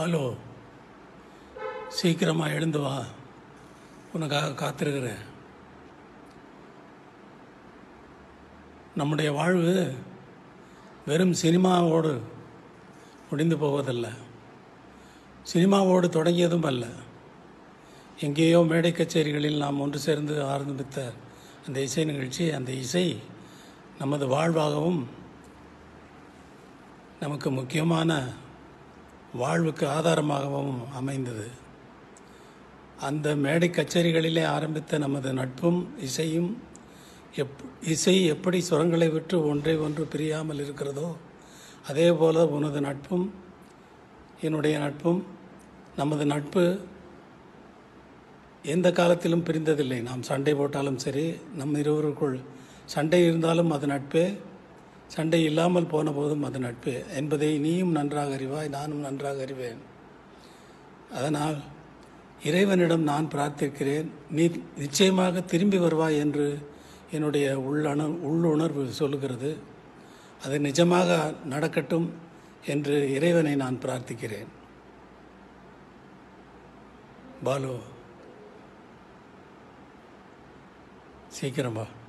பாலு சீக்கிரமாக எழுந்து வா உனக்காக காத்திருக்கிறேன் நம்முடைய வாழ்வு வெறும் சினிமாவோடு முடிந்து போவதல்ல சினிமாவோடு தொடங்கியதும் அல்ல எங்கேயோ மேடை கச்சேரிகளில் நாம் ஒன்று சேர்ந்து ஆரம்பித்த அந்த இசை நிகழ்ச்சி அந்த இசை நமது வாழ்வாகவும் நமக்கு முக்கியமான வாழ்வுக்கு ஆதாரமாகவும் அமைந்தது அந்த மேடை கச்சேரிகளிலே ஆரம்பித்த நமது நட்பும் இசையும் எப் இசை எப்படி சுரங்களை விட்டு ஒன்றை ஒன்று பிரியாமல் இருக்கிறதோ அதே போல உனது நட்பும் என்னுடைய நட்பும் நமது நட்பு எந்த காலத்திலும் பிரிந்ததில்லை நாம் சண்டை போட்டாலும் சரி நம் இருவருக்குள் சண்டை இருந்தாலும் அது நட்பே சண்டை இல்லாமல் போன போதும் அது நட்பே என்பதை நீயும் நன்றாக அறிவாய் நானும் நன்றாக அறிவேன் அதனால் இறைவனிடம் நான் பிரார்த்திக்கிறேன் நீ நிச்சயமாக திரும்பி வருவாய் என்று என்னுடைய உள்ளண உள்ளுணர்வு சொல்லுகிறது அது நிஜமாக நடக்கட்டும் என்று இறைவனை நான் பிரார்த்திக்கிறேன் பாலு சீக்கிரம் வா